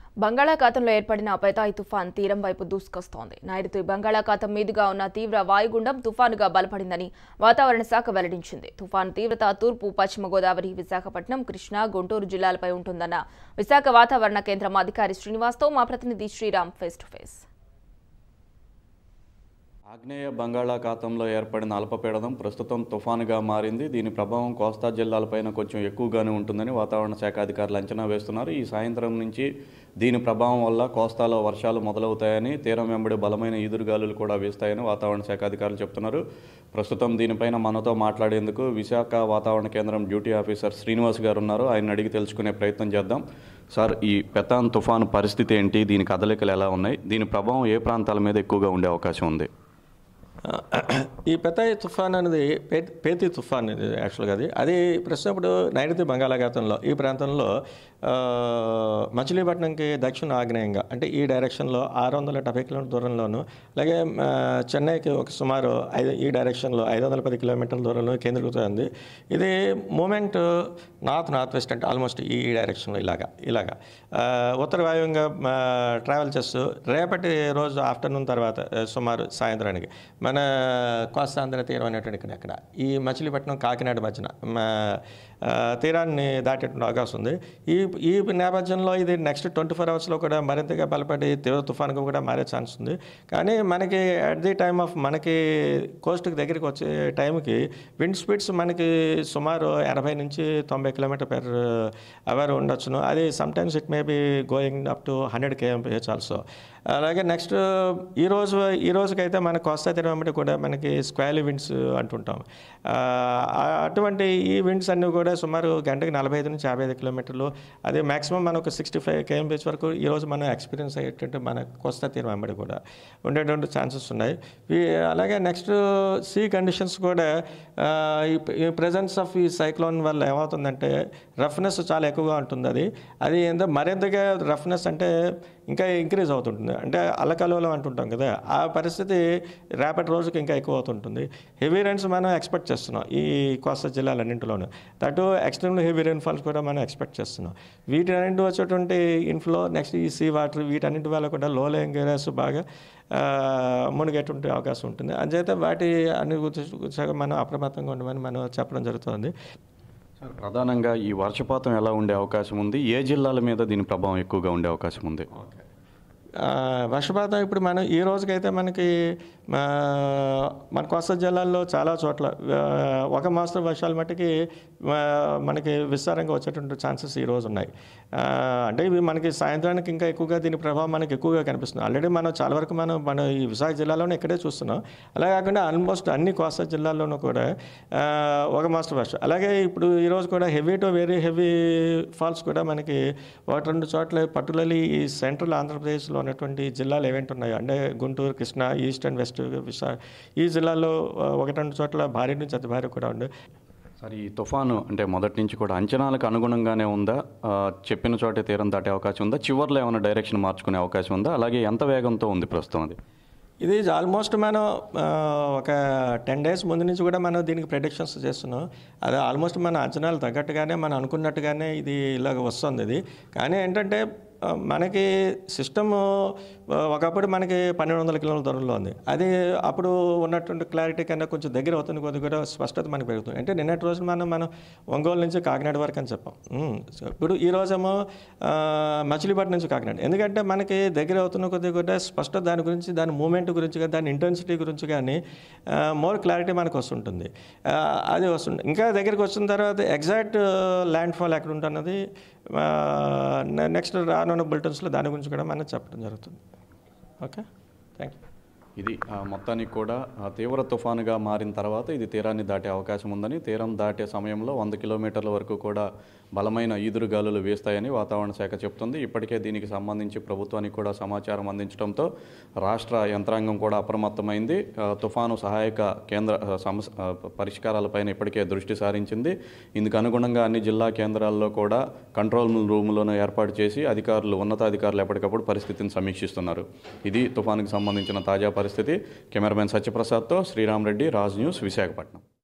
బంగాళాఖాతంలో ఏర్పడిన అపేతాయి తుఫాన్ తీరం వైపు దూసుకొస్తోంది నైరుతి బంగాళాఖాతం మీదుగా ఉన్న తీవ్ర వాయుగుండం తుఫానుగా బలపడిందని వాతావరణ శాఖ వెల్లడించింది తుఫాను తీవ్రత తూర్పు పశ్చిమ గోదావరి విశాఖపట్నం కృష్ణా గుంటూరు జిల్లాలపై ఉంటుందన్న విశాఖ వాతావరణ కేంద్రం అధికారి శ్రీనివాస్తో మా ప్రతినిధి శ్రీరామ్ ఫేస్ టు ఫేస్ ఆగ్నేయ బంగాళాఖాతంలో ఏర్పడిన అల్పపీడనం ప్రస్తుతం తుఫానుగా మారింది దీని ప్రభావం కోస్తా జిల్లాలపైన కొంచెం ఎక్కువగానే ఉంటుందని వాతావరణ శాఖ అధికారులు అంచనా వేస్తున్నారు ఈ సాయంత్రం నుంచి దీని ప్రభావం వల్ల కోస్తాలో వర్షాలు మొదలవుతాయని తీరం వెంబడి బలమైన ఈదురుగాలులు కూడా వీస్తాయని వాతావరణ శాఖ అధికారులు చెప్తున్నారు ప్రస్తుతం దీనిపైన మనతో మాట్లాడేందుకు విశాఖ వాతావరణ కేంద్రం డ్యూటీ ఆఫీసర్ శ్రీనివాస్ గారు ఉన్నారు ఆయన అడిగి తెలుసుకునే ప్రయత్నం చేద్దాం సార్ ఈ పెతాన్ తుఫాను పరిస్థితి ఏంటి దీని కదలికలు ఎలా ఉన్నాయి దీని ప్రభావం ఏ ప్రాంతాల మీద ఎక్కువగా ఉండే అవకాశం ఉంది ఈ పెతాయి తుఫాన్ అనేది పే- పేతి తుఫాన్ ఇది యాక్చువల్గా అది అది ప్రస్తుతం ఇప్పుడు నైరుతి బంగాళాఖాతంలో ఈ ప్రాంతంలో ఆ, మచిలీపట్నంకి దక్షిణ ఆగ్నేయంగా అంటే ఈ డైరెక్షన్లో ఆరు వందల డెబ్బై కిలోమీటర్ దూరంలోను అలాగే ఆ, చెన్నైకి ఒక సుమారు ఐదు ఈ డైరెక్షన్లో ఐదు వందల పది కిలోమీటర్ల దూరంలో కేంద్రీకృతమైంది ఇది మూమెంట్ నార్త్ నార్త్ వెస్ట్ అంటే ఆల్మోస్ట్ ఈ డైరెక్షన్లో ఇలాగా ఇలాగా ఆ, ఉత్తర వాయువ్యంగా ట్రావెల్ చేస్తూ రేపటి రోజు ఆఫ్టర్నూన్ తర్వాత ఆ, సుమారు సాయంత్రానికి మన కోస్తాంధ్ర తీరం అనేటువంటి ఇక్కడ అక్కడ ఈ మచిలీపట్నం కాకినాడ మధ్యన మా, ఆ, తీరాన్ని దాటేటువంటి అవకాశం ఉంది ఈ ఈ నేపథ్యంలో ఇది నెక్స్ట్ ట్వంటీ ఫోర్ అవర్స్లో కూడా మరింతగా బలపడి తీవ్ర తుఫాన్గా కూడా మారే ఛాన్స్ ఉంది కానీ మనకి అట్ ది టైమ్ ఆఫ్ మనకి కోస్ట్కి దగ్గరికి వచ్చే టైంకి విండ్ స్పీడ్స్ మనకి సుమారు ఎనభై నుంచి తొంభై కిలోమీటర్ పెర్ అవర్ ఉండొచ్చును అది sometimes it may be going up to hundred KMPH also అలాగే నెక్స్ట్ ఈ రోజు ఈ రోజుకైతే మన కోస్తా తీరం వెంబడి కూడా మనకి స్క్వాలీ విండ్స్ అంటుంటాం ఆ, అటువంటి ఈ విండ్స్ అన్నీ కూడా సుమారు గంటకి నలభై ఐదు నుంచి యాభై ఐదు కిలోమీటర్లు అదే మాక్సిమం మనం ఒక సిక్స్టీ ఫైవ్ కేఎంపీహెచ్ వరకు ఈ రోజు మనం ఎక్స్పీరియన్స్ అయ్యేటట్టు మన కోస్తా తీరం వెంబడి కూడా ఉండేటువంటి ఛాన్సెస్ ఉన్నాయి ఈ- అలాగే నెక్స్ట్ సీ కండిషన్స్ కూడా ఆ, ఈ- ఈ ప్రజెన్స్ ఆఫ్ ఈ సైక్లోన్ వల్ల ఏమవుతుందంటే రఫ్నెస్ చాలా ఎక్కువగా ఉంటుంది అది అది ఏందో మరింతగా రఫ్నెస్ అంటే ఇంకా ఇంక్రీజ్ అవుతుంటుంది అంటే అల్లకల్లోలం అంటుంటాం కదా ఆ పరిస్థితి రేపటి రోజుకి ఇంకా ఎక్కువ అవుతుంటుంది హెవీ రైన్స్ మనం ఎక్స్పెక్ట్ చేస్తున్నాం ఈ కోస్తా జిల్లాలన్నింటిలోనూ దట్ ఎక్స్ట్రీమ్లీ హెవీ రైన్ఫాల్స్ కూడా మనం ఎక్స్పెక్ట్ చేస్తున్నాం వీటన్నింటి వచ్చేటువంటి ఇన్ఫ్లో నెక్స్ట్ ఈ సీ వాటర్ వీటన్నింటి వల్ల కూడా లో లేయింగ్ ఏరియాస్ బాగా ఆ, మునిగేటువంటి అవకాశం ఉంటుంది అంచేత వాటి అన్ని గురించి మనం అప్రమత్తంగా ఉండమని మనం చెప్పడం జరుగుతుంది సార్ ప్రధానంగా ఈ వర్షపాతం ఎలా ఉండే అవకాశం ఉంది ఏ జిల్లాల మీద దీని ప్రభావం ఎక్కువగా ఉండే అవకాశం ఉంది ఆ, వర్షపాతం ఇప్పుడు మనం ఈ రోజుకైతే మనకి ఆ, మన కోస్తా జిల్లాల్లో చాలా చోట్ల ఆ, ఒక మోస్తరు వర్షాలు మట్టుకి ఆ, మనకి విస్తారంగా వచ్చేటువంటి ఛాన్సెస్ ఈ రోజు ఉన్నాయి ఆ, అంటే ఇవి మనకి సాయంత్రానికి ఇంకా ఎక్కువగా దీని ప్రభావం మనకి ఎక్కువగా కనిపిస్తుంది ఆల్రెడీ మనం చాలా వరకు మనం మన ఈ విశాఖ జిల్లాలోనే ఇక్కడే చూస్తున్నాం అలా కాకుండా ఆల్మోస్ట్ అన్ని కోస్తా జిల్లాల్లోనూ కూడా ఆ, ఒక మోస్తరు వర్షం అలాగే ఇప్పుడు ఈ రోజు కూడా heavy to very heavy falls కూడా మనకి ఒకటి రెండు చోట్ల పర్టికులర్లీ ఈ సెంట్రల్ ఆంధ్రప్రదేశ్లో ఉన్నటువంటి జిల్లాలు ఏవైతే ఉన్నాయో అంటే Guntur Krishna east and west విశా ఈ జిల్లాల్లో ఆ, ఒకటి రెండు చోట్ల భారీ నుంచి అతి భారీ కూడా ఉంది సార్ ఈ తుఫాను అంటే మొదటి నుంచి కూడా అంచనాలకు అనుగుణంగానే ఉందా ఆ, చెప్పిన చోటే తీరం దాటే అవకాశం ఉందా చివర్లో ఏమైనా డైరెక్షన్ మార్చుకునే అవకాశం ఉందా అలాగే ఎంత వేగంతో ఉంది ప్రస్తుతం అది ఇది ఆల్మోస్ట్ మనం ఆ, ఒక టెన్ డేస్ ముందు నుంచి కూడా మనం దీనికి ప్రెడిక్షన్స్ చేస్తున్నాం అది ఆల్మోస్ట్ మన అంచనాలు తగ్గట్టుగానే మనం అనుకున్నట్టుగానే ఇది ఇలాగ వస్తుంది ఇది కానీ ఏంటంటే ఆ, మనకి సిస్టమ్ ఒకప్పుడు మనకి పన్నెండు వందల కిలోమీటర్ల దూరంలో ఉంది అది అప్పుడు ఉన్నటువంటి క్లారిటీ కన్నా కొంచెం దగ్గర అవుతుంది కొద్ది కూడా స్పష్టత మనకి పెరుగుతుంది అంటే నిన్నటి రోజు మనం మనం ఒంగోలు నుంచి కాకినాడ వరకు అని చెప్పాం ఉమ్, సో ఇప్పుడు ఈ రోజేమో ఆ, మచిలీపట్నం నుంచి కాకినాడ ఎందుకంటే మనకి దగ్గర అవుతున్న కొద్ది కూడా స్పష్టత దాని గురించి దాని మూమెంట్ గురించి కానీ దాని ఇంటెన్సిటీ గురించి కానీ మోర్ క్లారిటీ మనకు వస్తుంటుంది ఆ, అది వస్తుంది ఇంకా దగ్గరికి వచ్చిన తర్వాత ఎగ్జాక్ట్ ల్యాండ్ ఫాల్ ఎక్కడ ఉంటున్నది నెక్స్ట్ రానున్న బులెటిన్స్లో దాని గురించి కూడా మనం చెప్పడం జరుగుతుంది ఓకే థ్యాంక్ యూ ఇది ఆ, మొత్తానికి కూడా ఆ, తీవ్ర తుఫానుగా మారిన తర్వాత ఇది తీరాన్ని దాటే అవకాశం ఉందని తీరం దాటే సమయంలో వంద కిలోమీటర్ల వరకు కూడా బలమైన ఈదురు గాలులు వీస్తాయని వాతావరణ శాఖ చెప్తుంది ఇప్పటికే దీనికి సంబంధించి ప్రభుత్వానికి కూడా సమాచారం అందించడంతో రాష్ట్ర యంత్రాంగం కూడా అప్రమత్తమైంది ఆ, తుఫాను సహాయక కేంద్ర ఆ, సమస్ ఆ, పరిష్కారాలపైన ఇప్పటికే దృష్టి సారించింది ఇందుకు అనుగుణంగా అన్ని జిల్లా కేంద్రాల్లో కూడా కంట్రోల్ రూములను ఏర్పాటు చేసి అధికారులు ఉన్నతాధికారులు ఎప్పటికప్పుడు పరిస్థితిని సమీక్షిస్తున్నారు ఇది తుఫానుకు సంబంధించిన తాజా పరిస్థితి కెమెరామెన్ సత్యప్రసాద్తో శ్రీరామ్ రెడ్డి రాజ్ న్యూస్ విశాఖపట్నం